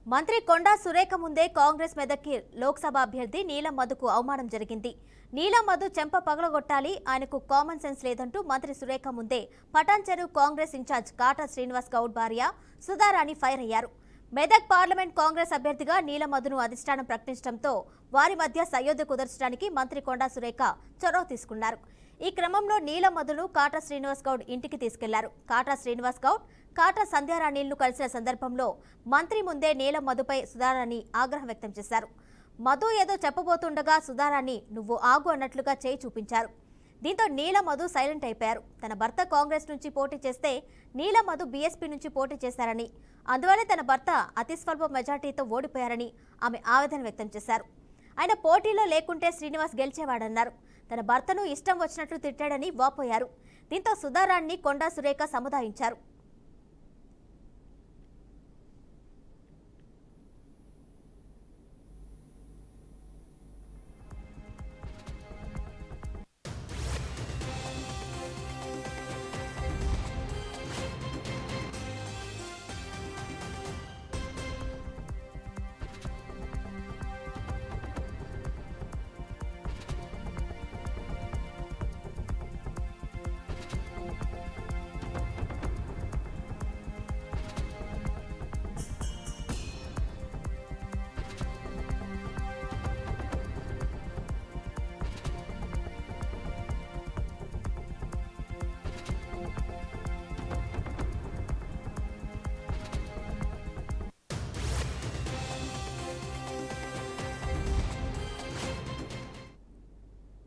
మంత్రి కొండా సురేఖ ముందే కాంగ్రెస్ మెదక్కి లోక్సభ అభ్యర్థి నీలం మధుకు అవమానం జరిగింది నీలం మధు చెంప పగలగొట్టాలి ఆయనకు కామన్ సెన్స్ లేదంటూ మంత్రి సురేఖ ముందే పటాన్ చెరువు కాంగ్రెస్ ఇన్ఛార్జ్ కాటా శ్రీనివాస్ గౌడ్ భార్య సుధారాణి ఫైర్ అయ్యారు మెదక్ పార్లమెంట్ కాంగ్రెస్ అభ్యర్థిగా నీలం మధును అధిష్టానం ప్రకటించడంతో వారి మధ్య సయోధ్య కుదర్చడానికి మంత్రి కొండా సురేఖ చొరవ తీసుకున్నారు ఈ క్రమంలో నీలం మధును కాటా శ్రీనివాస్ గౌడ్ ఇంటికి తీసుకెళ్లారు కాటా శ్రీనివాస్ గౌడ్ కాటా సంధ్యారాణిలను కలిసిన సందర్భంలో మంత్రి ముందే నీలం మధుపై సుధారాణి ఆగ్రహం వ్యక్తం చేశారు మధు ఏదో చెప్పబోతుండగా సుధారాణి నువ్వు ఆగు అన్నట్లుగా చేయి చూపించారు దీంతో నీల మధు సైలెంట్ అయిపోయారు తన భర్త కాంగ్రెస్ నుంచి పోటీ చేస్తే నీల మధు బీఎస్పీ నుంచి పోటీ చేశారని అందువల్ల తన భర్త అతి స్వల్ప మెజార్టీతో ఓడిపోయారని ఆమె ఆవేదన వ్యక్తం చేశారు ఆయన పోటీలో లేకుంటే శ్రీనివాస్ గెలిచేవాడన్నారు తన భర్తను ఇష్టం వచ్చినట్లు తిట్టాడని వాపోయారు దీంతో సుధారాణ్ణి కొండా సురేఖ సముదాయించారు